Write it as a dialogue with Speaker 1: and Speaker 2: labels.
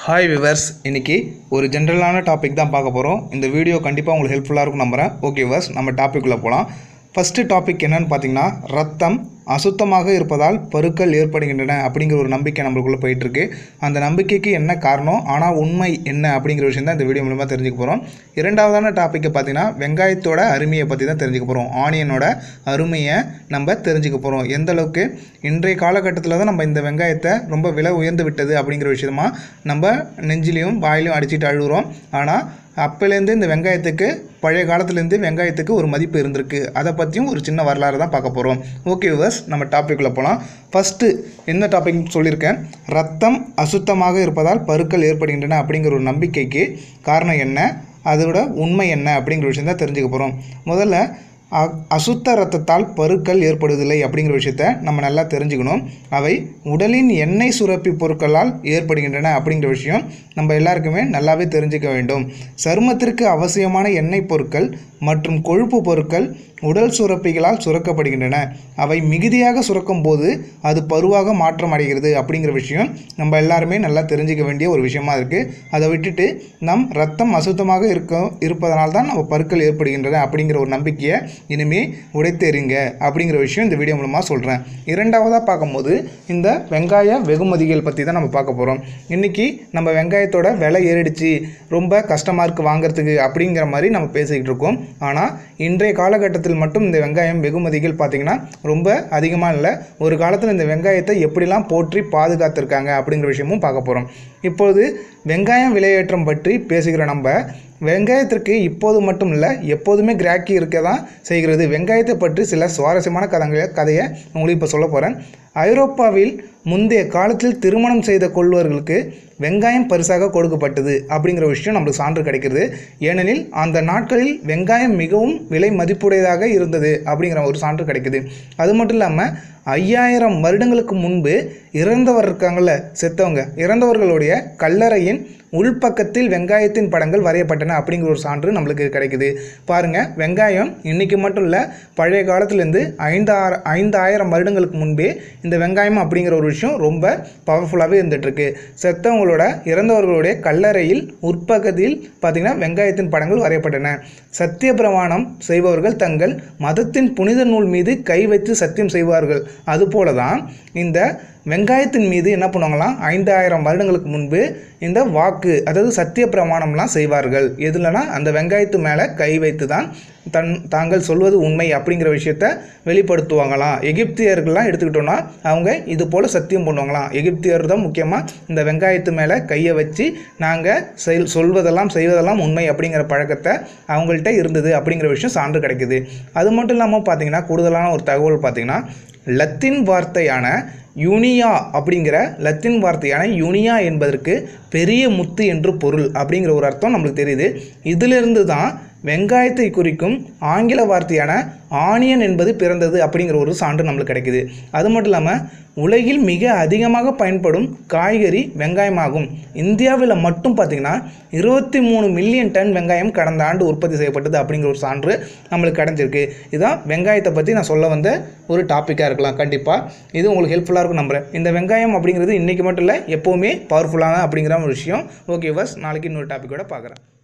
Speaker 1: hi viewers இன்னைக்கு ஒரு ஜென்ரலான topic தான் பார்க்க போகிறோம் இந்த வீடியோ கண்டிப்பாக உங்களுக்கு ஹெல்ப்ஃபுல்லாக இருக்கும் நம்புகிறேன் ஓகே விவர்ஸ் நம்ம டாபிக்குள்ளே போகலாம் ஃபஸ்ட்டு டாபிக் என்னன்னு பார்த்தீங்கன்னா ரத்தம் அசுத்தமாக இருப்பதால் பருக்கள் ஏற்படுகின்றன அப்படிங்கிற ஒரு நம்பிக்கை நம்மளுக்குள்ளே போயிட்டுருக்கு அந்த நம்பிக்கைக்கு என்ன காரணம் ஆனால் உண்மை என்ன அப்படிங்கிற விஷயம் தான் இந்த வீடியோ மூலமாக தெரிஞ்சுக்க போகிறோம் இரண்டாவதான டாப்பிக்கை பார்த்தீங்கன்னா வெங்காயத்தோட அருமையை பற்றி தான் தெரிஞ்சுக்க போகிறோம் ஆனியனோட அருமையை நம்ம தெரிஞ்சுக்க போகிறோம் எந்த அளவுக்கு இன்றைய காலகட்டத்தில் தான் நம்ம இந்த வெங்காயத்தை ரொம்ப விலை உயர்ந்து விட்டது அப்படிங்கிற விஷயமா நம்ம நெஞ்சிலையும் வாயிலையும் அடிச்சிட்டு அழுகுறோம் ஆனால் அப்போலேருந்து இந்த வெங்காயத்துக்கு பழைய காலத்துலேருந்து வெங்காயத்துக்கு ஒரு மதிப்பு இருந்திருக்கு அதை பற்றியும் ஒரு சின்ன வரலாறு தான் பார்க்க போகிறோம் ஓகே விவர்ஸ் நம்ம டாப்பிக்குள்ளே போகலாம் ஃபஸ்ட்டு என்ன டாபிக் சொல்லியிருக்கேன் ரத்தம் அசுத்தமாக இருப்பதால் பருக்கள் ஏற்படுகின்றன அப்படிங்கிற ஒரு நம்பிக்கைக்கு காரணம் என்ன அதோட உண்மை என்ன அப்படிங்கிற விஷயம் தான் தெரிஞ்சுக்க போகிறோம் முதல்ல அ- அசுத்த ரத்தத்தால் பருக்கள் ஏற்படுவதில்லை அப்படிங்கிற விஷயத்த நம்ம நல்லா தெரிஞ்சுக்கணும் அவை உடலின் எண்ணெய் சுரப்பி பொருட்களால் ஏற்படுகின்றன அப்படிங்கிற விஷயம் நம்ம எல்லாருக்குமே நல்லாவே தெரிஞ்சுக்க வேண்டும் சருமத்திற்கு அவசியமான எண்ணெய் பொருட்கள் மற்றும் கொழுப்பு பொருட்கள் உடல் சுரப்பிகளால் சுரக்கப்படுகின்றன அவை மிகுதியாக சுரக்கும் போது அது பருவாக மாற்றம் அடைகிறது அப்படிங்கிற விஷயம் நம்ம எல்லாருமே நல்லா தெரிஞ்சுக்க வேண்டிய ஒரு விஷயமா இருக்குது அதை விட்டுட்டு நம் ரத்தம் அசுத்தமாக இருக்க இருப்பதனால் தான் நம்ம பருக்கள் ஏற்படுகின்றன அப்படிங்கிற ஒரு நம்பிக்கையை இனிமே உடைத்தெறிங்க அப்படிங்கிற விஷயம் இந்த வீடியோ மூலமாக சொல்கிறேன் இரண்டாவதாக பார்க்கும்போது இந்த வெங்காய வெகுமதிகள் பற்றி தான் நம்ம பார்க்க போகிறோம் இன்றைக்கி நம்ம வெங்காயத்தோட விலை ஏறிடுச்சு ரொம்ப கஷ்டமாக இருக்குது வாங்குறதுக்கு அப்படிங்கிற மாதிரி நம்ம பேசிக்கிட்டு இருக்கோம் ஆனால் இன்றைய காலகட்டத்தில் மட்டும் இந்த வெங்காயம் வெகுமதிகள் பார்த்திங்கன்னா ரொம்ப அதிகமாக இல்லை ஒரு காலத்தில் இந்த வெங்காயத்தை எப்படிலாம் போற்றி பாதுகாத்திருக்காங்க அப்படிங்கிற விஷயமும் பார்க்க போகிறோம் இப்பொழுது வெங்காயம் விலையேற்றம் பற்றி பேசுகிற நம்ம வெங்காயத்திற்கு இப்போது மட்டும் இல்லை எப்போதுமே கிராக்கி இருக்க தான் செய்கிறது வெங்காயத்தை பற்றி சில சுவாரஸ்யமான கதைகளை கதையை உங்களுக்கு இப்போ சொல்ல போகிறேன் ஐரோப்பாவில் முந்தைய காலத்தில் திருமணம் செய்த கொள்வர்களுக்கு வெங்காயம் பரிசாக கொடுக்கப்பட்டது அப்படிங்கிற விஷயம் நம்மளுக்கு சான்று கிடைக்கிறது ஏனெனில் அந்த நாட்களில் வெங்காயம் மிகவும் விலை மதிப்புடையதாக இருந்தது அப்படிங்கிற ஒரு சான்று கிடைக்குது அது மட்டும் இல்லாமல் ஐயாயிரம் வருடங்களுக்கு முன்பு இறந்தவர் இருக்காங்கள்ல செத்தவங்க இறந்தவர்களுடைய கல்லறையின் உள்பக்கத்தில் வெங்காயத்தின் படங்கள் வரையப்பட்டன அப்படிங்கிற ஒரு சான்று நம்மளுக்கு கிடைக்குது பாருங்கள் வெங்காயம் இன்றைக்கி மட்டும் இல்லை பழைய காலத்துலேருந்து ஐந்தாயிரம் ஐந்தாயிரம் வருடங்களுக்கு முன்பே இந்த வெங்காயம் அப்படிங்கிற ஒரு விஷயம் ரொம்ப பவர்ஃபுல்லாகவே இருந்துகிட்ருக்கு செத்தவங்களோட இறந்தவர்களுடைய கல்லறையில் உட்பக்கத்தில் பார்த்திங்கன்னா வெங்காயத்தின் படங்கள் வரையப்பட்டன சத்திய பிரமாணம் செய்பவர்கள் தங்கள் மதத்தின் புனித நூல் மீது கை வைத்து சத்தியம் செய்வார்கள் அதுபோல தான் இந்த வெங்காயத்தின் மீது என்ன பண்ணுவாங்களாம் ஐந்தாயிரம் வருடங்களுக்கு முன்பு இந்த வாக்கு அதாவது சத்திய பிரமாணம்லாம் செய்வார்கள் எதுலனா அந்த வெங்காயத்து மேலே கை வைத்து தான் தன் தாங்கள் சொல்வது உண்மை அப்படிங்கிற விஷயத்த வெளிப்படுத்துவாங்களாம் எகிப்தியர்கள்லாம் எடுத்துக்கிட்டோன்னா அவங்க இது போல் சத்தியம் பண்ணுவாங்களாம் எகிப்தியர் தான் முக்கியமாக இந்த வெங்காயத்து மேலே கையை வச்சு நாங்கள் செல் சொல்வதெல்லாம் செய்வதெல்லாம் உண்மை அப்படிங்கிற பழக்கத்தை அவங்கள்ட்ட இருந்தது அப்படிங்கிற விஷயம் சான்று கிடைக்குது அது மட்டும் இல்லாமல் பார்த்தீங்கன்னா கூடுதலான ஒரு தகவல் பார்த்தீங்கன்னா லத்தீன் வார்த்தையான யூனியா அப்படிங்கிற லத்தீன் வார்த்தையான யூனியா என்பதற்கு பெரிய முத்து என்று பொருள் அப்படிங்கிற ஒரு அர்த்தம் நம்மளுக்கு தெரியுது இதிலிருந்து தான் வெங்காயத்தை குறிக்கும் ஆங்கில வார்த்தையான ஆனியன் என்பது பிறந்தது அப்படிங்கிற ஒரு சான்று நம்மளுக்கு கிடைக்குது அது மட்டும் இல்லாமல் உலகில் மிக அதிகமாக பயன்படும் காய்கறி வெங்காயமாகும் இந்தியாவில் மட்டும் பார்த்திங்கன்னா இருபத்தி மூணு மில்லியன் டன் வெங்காயம் கடந்த ஆண்டு உற்பத்தி செய்யப்பட்டது அப்படிங்கிற ஒரு சான்று நம்மளுக்கு கிடைச்சிருக்கு இதுதான் வெங்காயத்தை பற்றி நான் சொல்ல வந்த ஒரு டாப்பிக்காக இருக்கலாம் கண்டிப்பாக இது உங்களுக்கு ஹெல்ப்ஃபுல்லாக இருக்கும் நம்புறேன் இந்த வெங்காயம் அப்படிங்கிறது இன்றைக்கி மட்டும் இல்லை எப்போவுமே பவர்ஃபுல்லான அப்படிங்கிற ஒரு விஷயம் ஓகே பஸ் நாளைக்கு இன்னொரு டாப்பிக்கோட பார்க்குறேன்